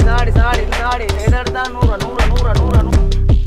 சாடி சாடி சாடி எதை எடுத்தா நூறு நூறு நூறு நூறு நூறு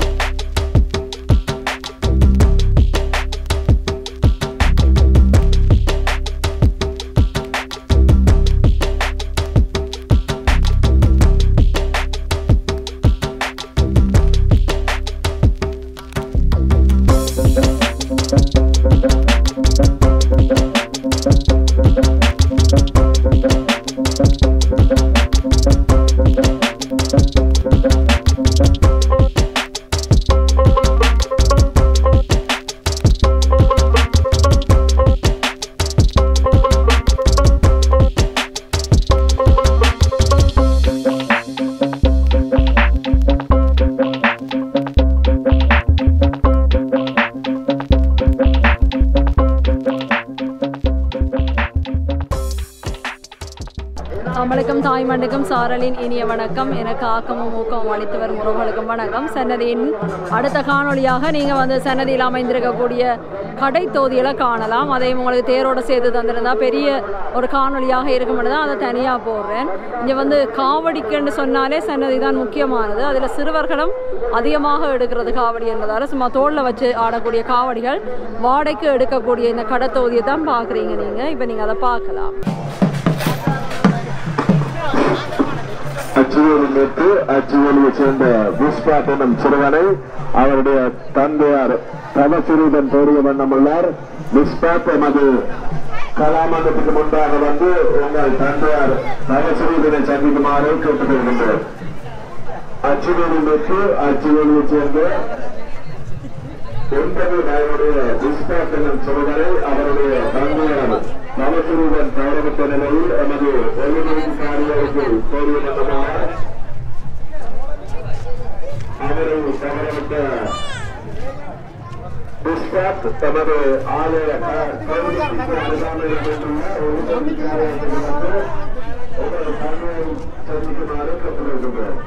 தமிழுக்கும் தாய்மண்ணுக்கும் சாரலின் இனிய வணக்கம் எனக்கு ஆக்கமும் ஊக்கமும் அளித்து வரும் உறவுகளுக்கும் வணக்கம் சன்னதியின் அடுத்த காணொளியாக நீங்கள் வந்து சன்னதியில் அமைந்திருக்கக்கூடிய கடை தொகுதிகளை காணலாம் அதையும் உங்களுக்கு தேரோட சேர்த்து தந்திருந்தா பெரிய ஒரு காணொளியாக இருக்கும் தான் அதை தனியாக போடுறேன் இங்கே வந்து காவடிக்குன்னு சொன்னாலே சன்னதி தான் முக்கியமானது அதில் சிறுவர்களும் அதிகமாக எடுக்கிறது காவடி என்பதால் சும்மா தோளில் வச்சு ஆடக்கூடிய காவடிகள் வாடகைக்கு எடுக்கக்கூடிய இந்த கடை தொகுதியை தான் பார்க்குறீங்க நீங்கள் இப்போ நீங்கள் அதை பார்க்கலாம் அச்சுவேலிலிருந்து அச்சுவேலியை சேர்ந்த புஷ்பாத் எனும் சிறுவனை அவருடைய தந்தையார் தவசிரீதன் தேடிய வண்ணம் உள்ளார் புஷ்பாத் எமது கலாமண்டத்துக்கு முன்பாக வந்து உங்கள் தந்தையார் தவசிரீதனை சந்திக்குமாறு கேட்டுக்கொள்கின்றோம் அச்சுவேலிலிருந்து அச்சுவேலியை சேர்ந்த ஒன்பது வயதுடைய புஷ்பாத் எனும் சிறுவனை அவருடைய தந்தையார் தவசிரீதன் கௌரவித்த நிலையில் எமது ஒழுங்கு காரியாவுக்கு தேடிய வண்ணமாக அவரை கவனித்த புஷ்பாத் தமது ஆலய கௌரவத்துக்கு அருகாமையில் அமைந்துள்ள ஒரு தொழிற்சாலையில் வந்து ஒவ்வொரு தன்மையை சந்திக்குமாறு கேட்டுக்கொள்கின்றோம்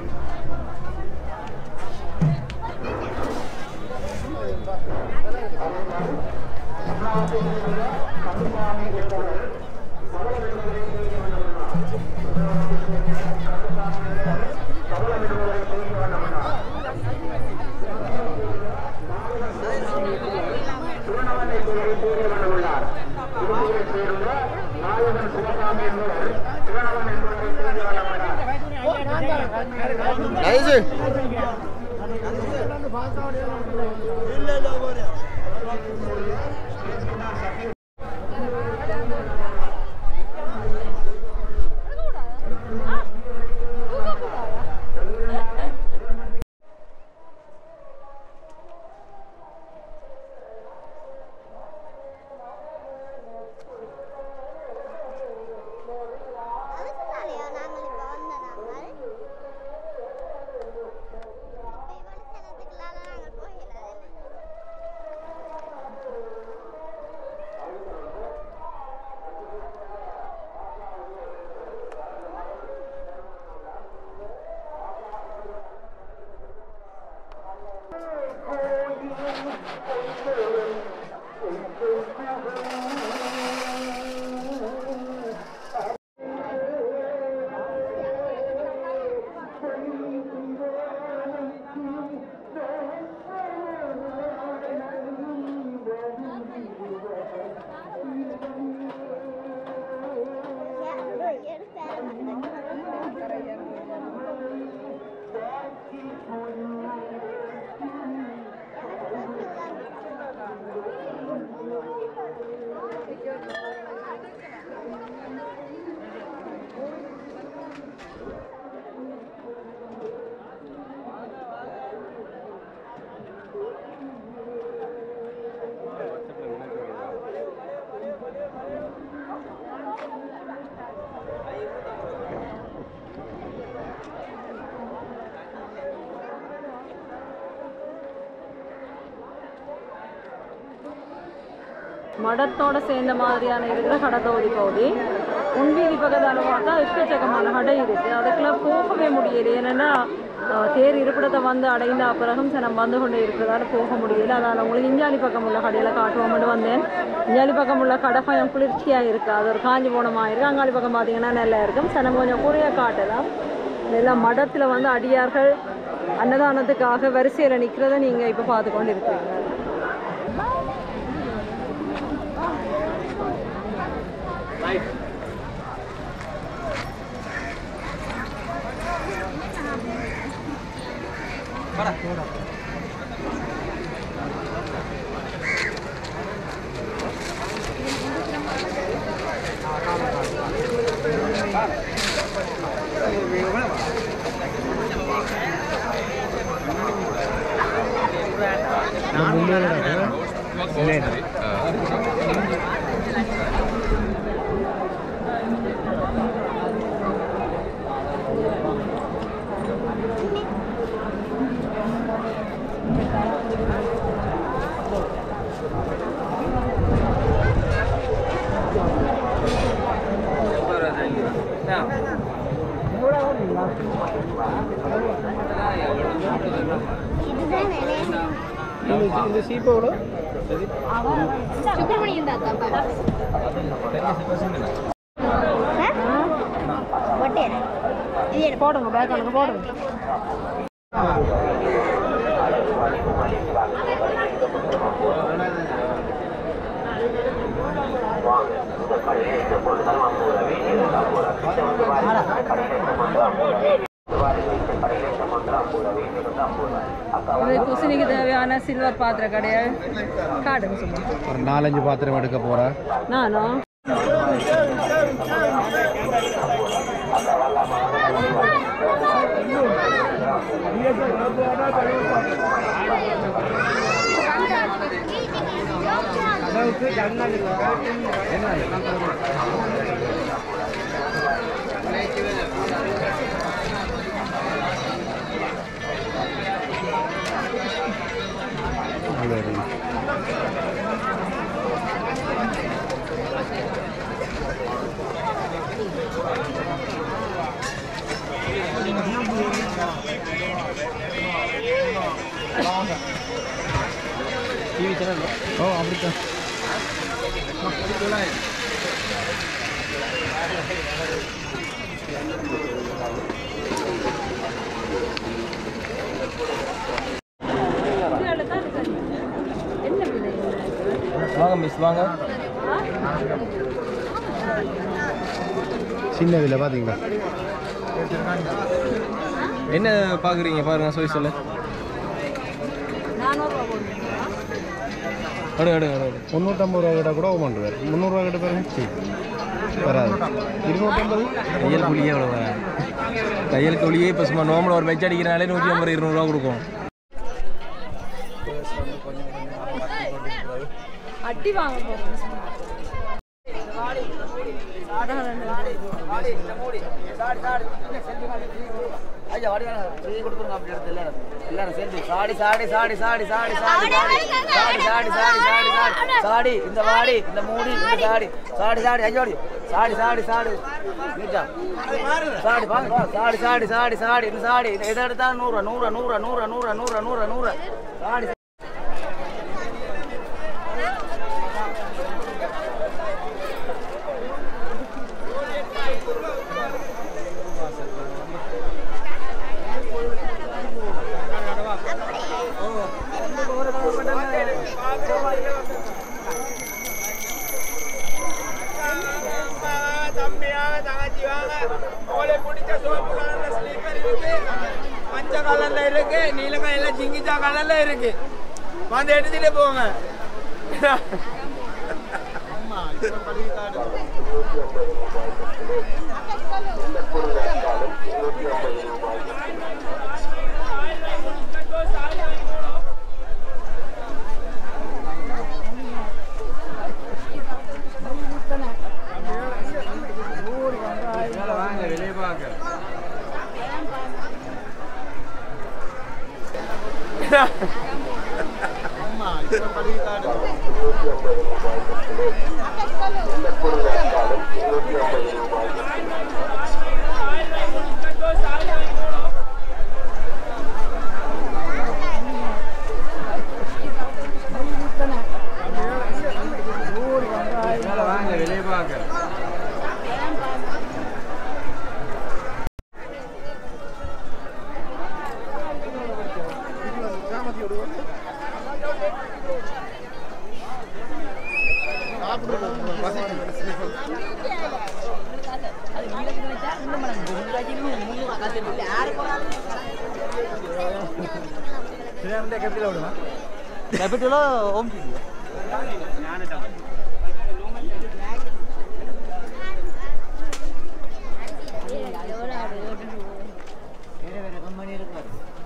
அதுக்குனாலயா நாங்கள் இப்போ வந்த நாங்கள் விமர்சனத்துக்குள்ளால நாங்கள் போகல மடத்தோட சேர்ந்த மாதிரியான இருக்கிற கடை தொகுதி பகுதி உன்வீதி பக்கத்தால் பார்த்தா எக்கச்சக்கமான கடை இருக்குது அதுக்கெல்லாம் போகவே முடியல ஏன்னா அஹ், தேர் இருப்பிடத்தை வந்து அடைந்த பிறகும் சனம் வந்து கொண்டே இருக்கிறதால போக முடியல அதனால் உங்களுக்கு இஞ்சாலி பக்கம் உள்ள கடையில் காட்டுவோம்னு வந்தேன் இஞ்சாலி பக்கம் உள்ள கடை கொஞ்சம் குளிர்ச்சியாக இருக்குது அது ஒரு காஞ்சி போனமாக இருக்குது அங்காளி பக்கம் பார்த்தீங்கன்னா நல்லா இருக்கும் சனம் கொஞ்சம் குறைய காட்டலாம் இதெல்லாம் மடத்தில் வந்து அடியார்கள் அன்னதானத்துக்காக வரிசையில் நிற்கிறத நீங்கள் இப்போ பார்த்து கொண்டு இருக்கிறீங்க இதுதான் நினைவு இந்த சீப்போட சுப்பிரமணியன் தாத்தா ஒட்டேன் இது எடு. போடுங்க பேக்கானுக்கு போடுங்க இது குசினிக்கு தேவையான சில்வர் பாத்திர கடையை காடுங்க சும்மா ஒரு நாலஞ்சு பாத்திரம் எடுக்க போகிறேன் நானும் ஓ அப்படித்தான் என்ன விலை வாங்க மிஸ் வாங்க சின்னதில் பார்த்தீங்களா என்ன பார்க்குறீங்க பாருங்க சோய் சொல்ல நானூறுரூவா போடுறீங்களா எடுங்க எடுங்க எடுங்க முந்நூற்றம்பது ரூபா கிட்ட கூட பண்ணுவார் முந்நூறுரூவா கிட்ட பாருங்க வராது இருநூற்றம்பது தையல் கூலியே எவ்வளோ வர தையல் கூலியே இப்போ சும்மா நோம்பில் ஒரு பெச் அடிக்கிறனாலே நூற்றி ஐம்பது இருநூறுவா கொடுக்கும் அட்டி வாங்க போகிறோம் ஐயா வாடி வாங்க ஃப்ரீ கொடுத்துருங்க அப்படி எடுத்து எல்லாரும் எல்லாரும் சேர்ந்து சாடி சாடி சாடி சாடி சாடி சாடி சாடி சாடி சாடி சாடி சாடி சாடி சாடி இந்த வாடி இந்த மூடி இந்த சாடி சாடி சாடி ஐயோடி சாடி சாடி சாடி நீட்டா சாடி வாங்க வா. சாடி சாடி சாடி சாடி இந்த சாடி இதை எடுத்தா நூறு நூறு நூறு நூறு நூறு நூறு நூறு நூறு சாடி தம்பியாக தங்கச்சியாக உங்களுக்கு பிடிச்ச சோப்பு கலர்ல ஸ்லீப்பர் இருக்கு மஞ்சள் கலர்ல இருக்கு நீல கலர்ல ஜிங்கிச்சா கலர்ல இருக்கு வந்து எடுத்துட்டு போங்க வாங்க வெளியே பார்க்க வாங்க வெளியே பார்க்க கேபிட்டலோ ஓம் வேற வேற கம்பெனி இருக்கு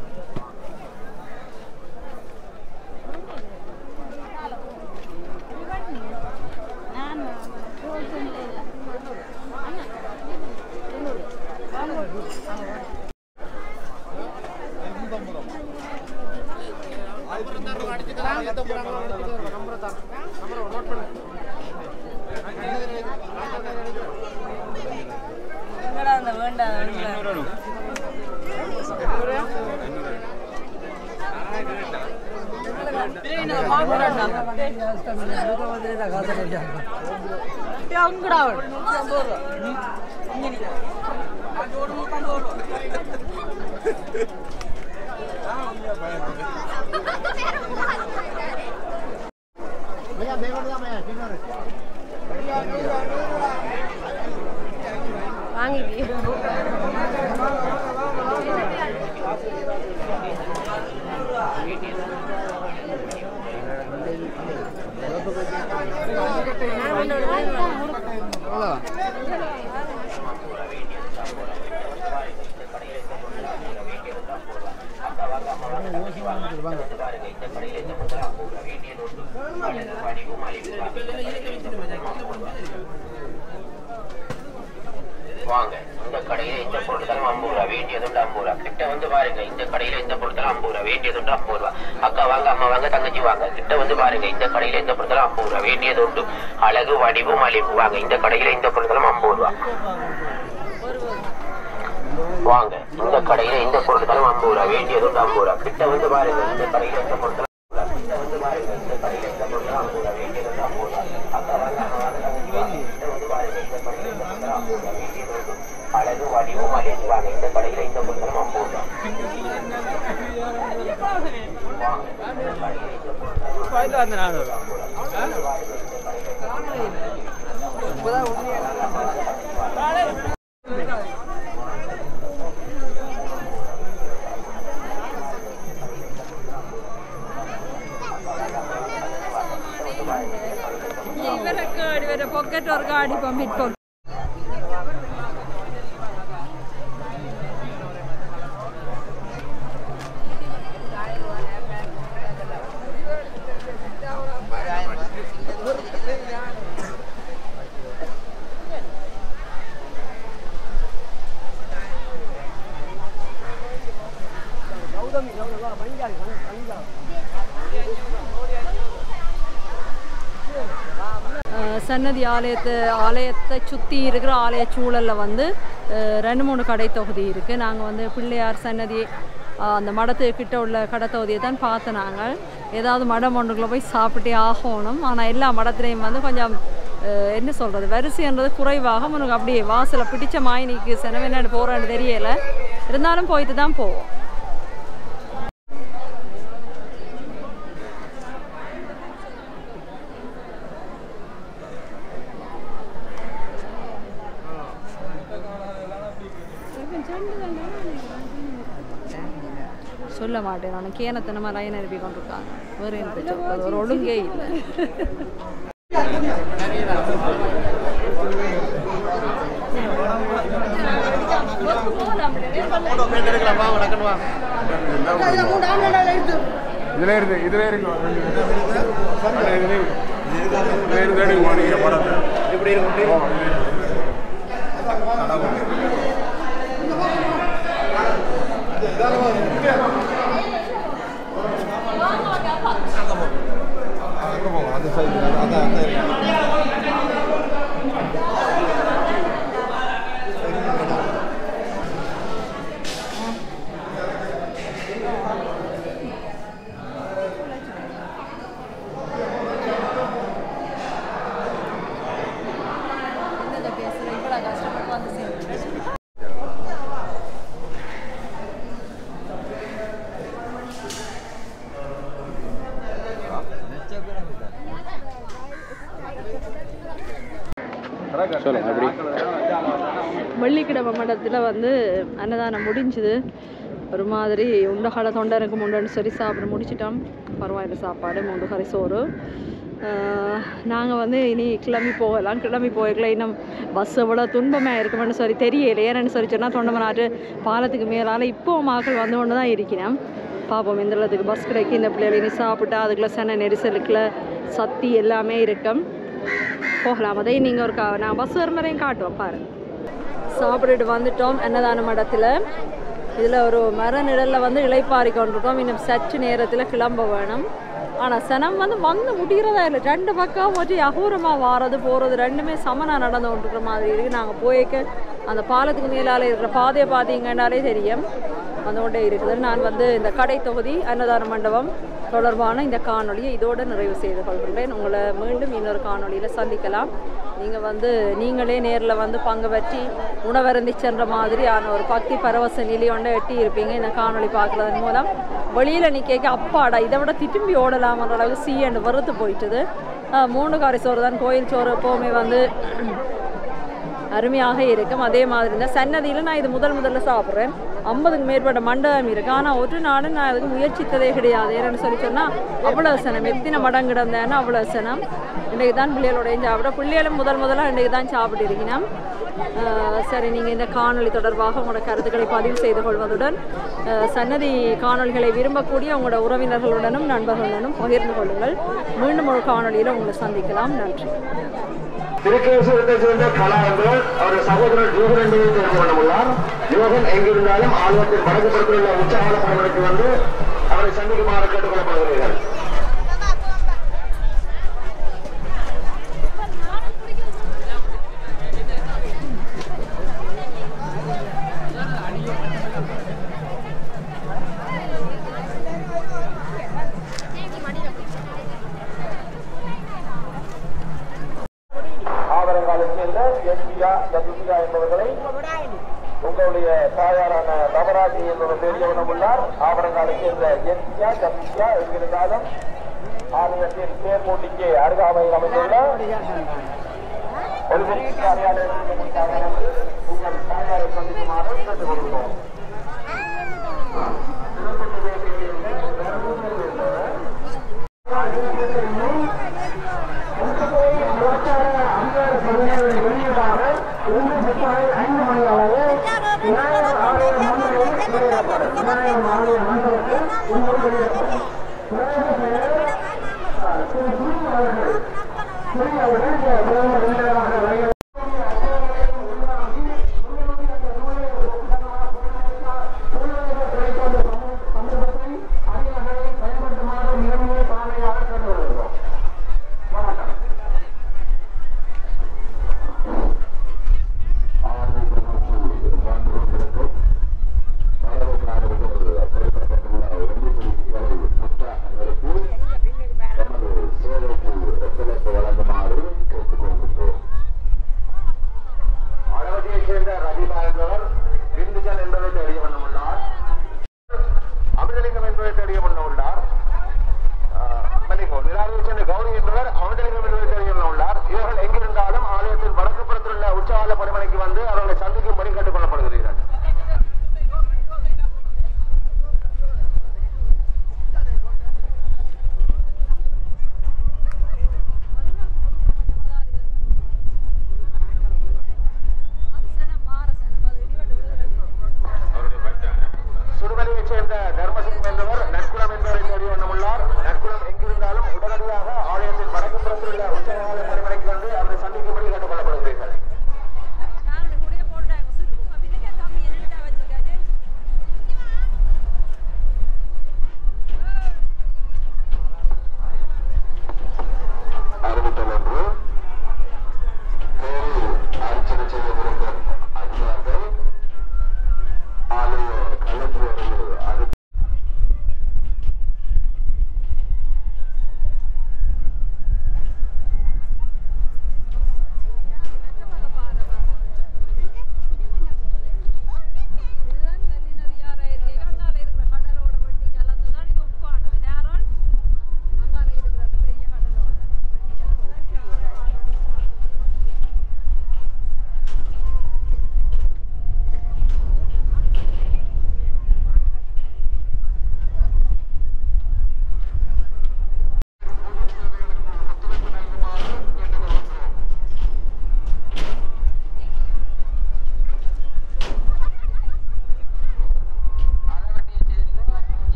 வாங்க இந்த கடையில இந்த பொருட்கள் ஐம்பது ரூபா வேண்டியதுண்டு ஐம்பது ரூபா கிட்ட வந்து பாருங்க இந்த கடையில இந்த பொருட்கள் ஐம்பது ரூபா வேண்டியதுண்டு ஐம்பது ரூபா அக்கா வாங்க அம்மா வாங்க தங்கச்சி வாங்க கிட்ட வந்து பாருங்க இந்த கடையில இந்த பொருட்கள் ஐம்பது ரூபா வேண்டியது உண்டு அழகு வடிவு மலிவு வாங்க இந்த கடையில இந்த பொருட்களும் ஐம்பது ரூபா வாங்க இந்த கடையில இந்த பொருட்களும் ஐம்பது ரூபா வேண்டியதுண்டு ஐம்பது ரூபா கிட்ட வந்து பாருங்க இந்த கடையில இந்த பொருட்கள் கிட்ட வந்து பாருங்க இந்த கடையில இந்த பொருட்கள் ஐம்பது ரூபா வேண்டியதுண்டு ஐம்பது ரூபா அக்கா வாங்க அம்மா வாங்க தங்கச்சி வாங்க கிட்ட வந்து பாருங்க இந்த கடையில இந்த பொருட்கள் ஐம்பது ரூபா வேண்டியது உண்டு அழகு வடிவு மலிவு வாங்க இந்த கடையில இந்த பொருட்களும் ஐம்பது ரூபா வாங்க இந்த கடையில இந்த பொருட்கள் ഇവരൊക്കെ ഇവരെ പോക്കറ്റ് വർക്ക് ആടിപ്പം മിറ്റ് പോക്കറ്റ് அஹ் சன்னதி ஆலயத்தை ஆலயத்தை சுற்றி இருக்கிற ஆலய சூழலில் வந்து அஹ் ரெண்டு மூணு கடை தொகுதி இருக்குது நாங்கள் வந்து பிள்ளையார் சன்னதி அஹ் அந்த மடத்து கிட்ட உள்ள கடை தொகுதியை தான் பார்த்து நாங்கள் ஏதாவது மடம் ஒன்றுக்குள்ளே போய் சாப்பிட்டே ஆகணும் ஆனால் எல்லா மடத்துலேயும் வந்து கொஞ்சம் அஹ் என்ன சொல்கிறது வரிசைன்றது குறைவாக உனக்கு அப்படியே வாசலை பிடிச்ச மாயினிக்கு செனவென்னு போகிறேன்னு தெரியலை இருந்தாலும் போயிட்டு தான் போவோம் சொல்ல மாட்டேன் நான் கேனத்தனமாக லைன் அனுப்பி கொண்டிருக்காங்க வேறு எனக்கு சொல்றது ஒரு ஒழுங்கே இல்லை இதுல இருக்கு இதுல இருக்கு இதுல இருக்கு இதுல இருந்து எடுங்க நீங்க படத்தை இப்படி இருக்கு அங்க போங்க அந்த சைடு அதான் அந்த வெள்ளிக்கிழமை மண்டபத்தில் வந்து அன்னதானம் முடிஞ்சுது ஒரு மாதிரி உண்டகால தொண்டை எனக்கு முண்டன்னு சொல்லி சாப்பிட முடிச்சிட்டோம் பரவாயில்ல சாப்பாடு மூன்று கறி சோறு நாங்கள் வந்து இனி கிளம்பி போகலாம் கிளம்பி போய்க்கலாம் இன்னும் பஸ் எவ்வளோ துன்பமாக இருக்குமென்னு சொல்லி தெரியல ஏன்னு சொல்லி சொன்னால் தொண்டமனாட்டு பாலத்துக்கு மேலால் இப்போ மக்கள் வந்து கொண்டு தான் இருக்கிறேன் பார்ப்போம் இந்த இடத்துக்கு பஸ் கிடைக்கும் இந்த பிள்ளைகளை இனி சாப்பிட்டா அதுக்குள்ள சென்ன நெரிசலுக்குள்ள சத்தி எல்லாமே இருக்கும் போகலாம் அதை நீங்கள் ஒரு கா நான் பஸ் வரும் வரையும் காட்டுவோம் பாரு சாப்பிட்டுட்டு வந்துட்டோம் அன்னதான மடத்தில் இதில் ஒரு மர நிழலில் வந்து இளைப்பாரி கொண்டிருக்கோம் இன்னும் சற்று நேரத்தில் கிளம்ப வேணும் ஆனால் சனம் வந்து வந்து முடிகிறதா இல்லை ரெண்டு பக்கம் வச்சு அகூரமாக வாரது போகிறது ரெண்டுமே சமனாக நடந்து கொண்டிருக்கிற மாதிரி இருக்குது நாங்கள் போய்க்க அந்த பாலத்துக்கு மேலால் இருக்கிற பாதையை பார்த்தீங்கன்னாலே தெரியும் வந்து கொண்டே இருக்குது நான் வந்து இந்த கடை தொகுதி அன்னதான மண்டபம் தொடர்பான இந்த காணொளியை இதோடு நிறைவு செய்து கொள்கிறேன் உங்களை மீண்டும் இன்னொரு காணொளியில் சந்திக்கலாம் நீங்கள் வந்து நீங்களே நேரில் வந்து பங்கு பற்றி உணவருந்தி சென்ற மாதிரியான ஒரு பக்தி பரவச நிலை ஒன்றை எட்டி இருப்பீங்க இந்த காணொளி பார்க்குறதன் மூலம் வெளியில் நீ கேட்க அப்பாடா இதை விட திரும்பி ஓடலாம்ன்ற அளவுக்கு சீயண்டு வெறுத்து போயிட்டுது ஆஹ் மூணு காரி சோறு தான் கோயில் சோறு எப்போவுமே வந்து அருமையாக இருக்கும் அதே மாதிரி இந்த சன்னதியில் நான் இது முதல் முதல்ல சாப்பிட்றேன் ஐம்பதுக்கு மேற்பட்ட மண்டபம் இருக்கு ஆனால் ஒரு நாளும் நான் அதுக்கு முயற்சித்ததே கிடையாது ஏன்னு சொல்லி சொன்னால் அவ்வளோ சனம் எத்தனை மடம் கிடந்தேன்னா அவ்வளோ சனம் இன்றைக்கு தான் பிள்ளைகளோடையும் சாப்பிட பிள்ளைகளும் முதல் முதலாக இன்றைக்கு தான் சாப்பிட்டு இருக்கணும் ஆஹ் சரி நீங்கள் இந்த காணொளி தொடர்பாக உங்களோட கருத்துக்களை பதிவு செய்து கொள்வதுடன் ஆஹ் சன்னதி காணொளிகளை விரும்பக்கூடிய உங்களோட உறவினர்களுடனும் நண்பர்களுடனும் பகிர்ந்து கொள்ளுங்கள் மீண்டும் ஒரு காணொளியில் உங்களை சந்திக்கலாம் நன்றி திருக்கேசுவரத்தை சேர்ந்த கலாவர்கள் அவருடைய சகோதரர் யோகன் என்பதை தெரிந்து கொள்ள உள்ளார் யோகன் எங்கிருந்தாலும் ஆர்வத்தின் வடக்கு புறத்தில் உள்ள உச்சாவள பணிகளுக்கு வந்து அவரை சந்திக்குமாறு கேட்டுக் கொள்ளப்படுகிறீர்கள் ஆவரங்காலைச் சேர்ந்த எஸ்பியா டபிள்யூபியா என்பவர்களை உங்களுடைய தாயாரான தவராஜி என்பவர் பெரியவனம் உள்ளார் ஆவரங்காலைச் சேர்ந்த எஸ்பியா டபிள்யூபியா எங்கிருந்தாலும் ஆலயத்தின் தேர்மூட்டிக்கு அருகாமையில் அமைந்துள்ள ஒலிபெருக்கி காரியாலயத்தின் முன்பாக வந்து உங்கள் தாயாரை சந்திக்குமாறு கேட்டுக் கொள்கிறோம் வழங்குமாறு கேட்டுக்கொள்கிறோம்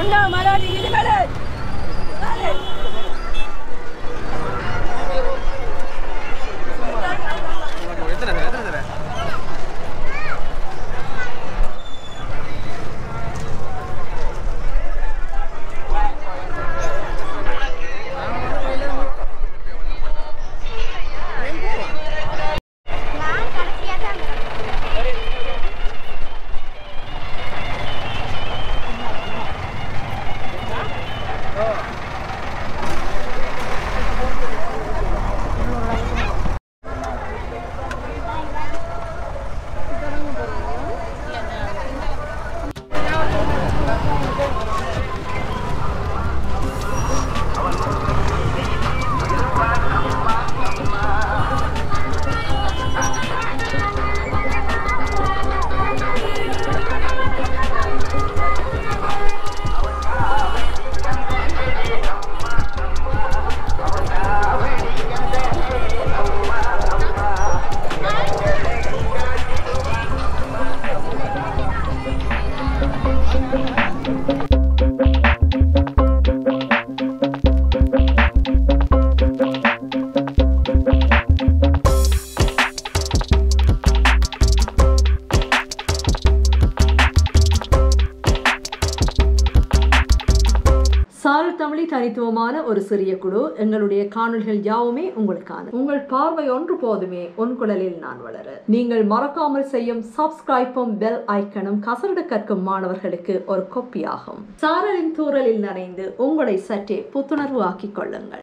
நான் கடைசியா தான் சாரல் தமிழி தனித்துவமான ஒரு சிறிய குழு எங்களுடைய காணொளிகள் யாவுமே உங்களுக்கான உங்கள் பார்வை ஒன்று போதுமே உன் குழலில் நான் வளர நீங்கள் மறக்காமல் செய்யும் சப்ஸ்கிரைப்பும் பெல் ஐக்கனும் கசரட கற்கும் மாணவர்களுக்கு ஒரு கொப்பியாகும் சாரலின் தூரலில் நனைந்து உங்களை சற்றே புத்துணர்வு ஆக்கிக் கொள்ளுங்கள்